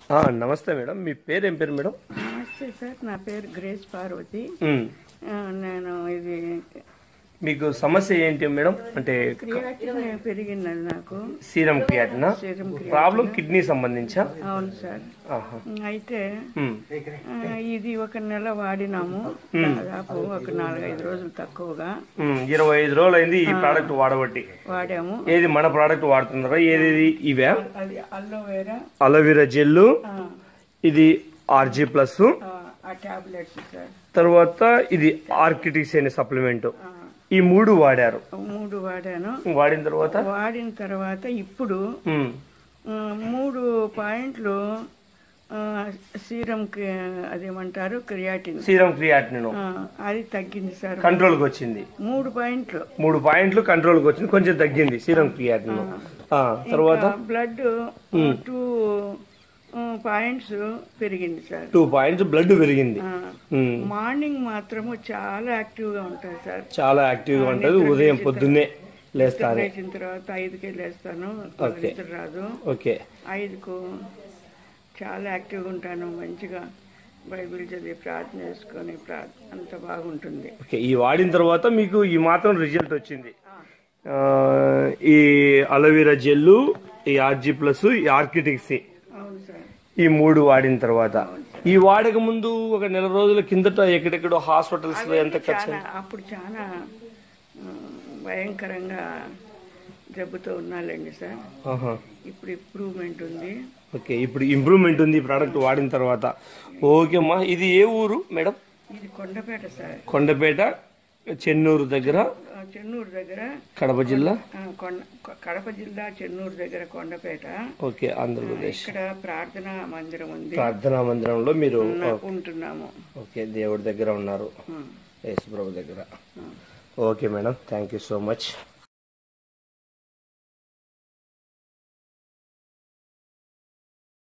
ఆ, నమస్తే మేడం మీ పేరు ఏం పేరు మేడం నమస్తే సార్ నా పేరు గ్రేస్ పార్వతి ఉమ్, ఆ, నేను ఇది మీకు సమస్య ఏంటి మేడం అంటే క్రియాటిన్ పెరిగింది నాకు సీరం క్రియాటినా సీరం క్రియాటిన్ ప్రాబ్లం కిడ్నీ సంబంధించా అవును సార్ ఆహా. అయితే ఉమ్, ఆ, ఇది ఒక నెల వాడినాము దాదాపు ఒక నాలుగైదు రోజులు తక్కువగా ఉమ్, ఇరవై ఐదు రోజులు అయింది ఈ ప్రోడక్ట్ వాడబట్టి వాడాము ఏది మన ప్రోడక్ట్ వాడుతున్నారా ఏది ఇవే అది అల్లోవేరా అలోవెరా జెల్లు ఆ, ఇది ఆర్జీ ప్లస్ ఆ, ఆ టాబ్లెట్స్ సార్ తర్వాత ఇది ఆర్కిటిక్స్ అనే సప్లిమెంట్ ఆ, ఈ మూడు వాడారు మూడు వాడాను వాడిన తర్వాత వాడిన తర్వాత ఇప్పుడు ఉమ్, ఆ, మూడు పాయింట్లు ఆ, సీరంకి అదేమంటారు క్రియాటిన్ సీరం క్రియాటిన్ ఆ, అది తగ్గింది సార్ కంట్రోల్ కి వచ్చింది మూడు పాయింట్లు మూడు పాయింట్లు కంట్రోల్ కి వచ్చింది కొంచెం తగ్గింది సీరం క్రియాటిన్ ఆ, తర్వాత బ్లడ్ టూ పాయింట్స్ పెరిగింది సార్ టూ పాయింట్స్ బ్లడ్ పెరిగింది ఆ, ఉమ్, మార్నింగ్ మాత్రము చాలా యాక్టివ్ గా ఉంటుంది సార్ చాలా యాక్టివ్ గా ఉంటది ఉదయం పొద్దున్నే లేస్తానే లేచిన తర్వాత ఐదుకే లేస్తాను ఓకే. నిద్ర రాదు ఓకే ఐదుకు చాలా యాక్టివ్గా ఉంటాను మంచిగా బైబిల్ చదివి ప్రార్థన చేసుకొని ప్రార్థ అంత బాగుంటుంది ఓకే ఈ వాడిన తర్వాత మీకు ఈ మాత్రం రిజల్ట్ వచ్చింది ఆ, ఈ అలోవెరా జెల్లు ఈ ఆర్జీ ప్లస్ ఈ ఆర్కిటిక్స్ అవును సార్ ఈ మూడు వాడిన తర్వాత ఈ వాడక ముందు ఒక నెల రోజుల కిందట ఎక్కడెక్కడో హాస్పిటల్స్ లో ఎంత ఖర్చు చాలా అప్పుడు చాలా ఆ, భయంకరంగా జబ్బుతో ఉన్నాలండి సార్ ఆహా. ఇప్పుడు ఇంప్రూవ్మెంట్ ఉంది ఓకే ఇప్పుడు ఇంప్రూవ్మెంట్ ఉంది ఈ ప్రోడక్ట్ వాడిన తర్వాత ఓకే అమ్మా ఇది ఏ ఊరు మేడం ఇది కొండపేట సార్ కొండపేట చెన్నూరు దగ్గర ఆ, చెన్నూరు దగ్గర కడప జిల్లా ఆ, కొండ కొ- కడప జిల్లా చెన్నూరు దగ్గర కొండపేట ఓకే ఆంధ్రప్రదేశ్ ఇక్కడ ప్రార్థనా మందిరం ఉంది ప్రార్థనా మందిరంలో మీరు ఉంటున్నాము ఓకే దేవుడి దగ్గర ఉన్నారు ఉం. యేసుప్రభు దగ్గర okay madam thank you so much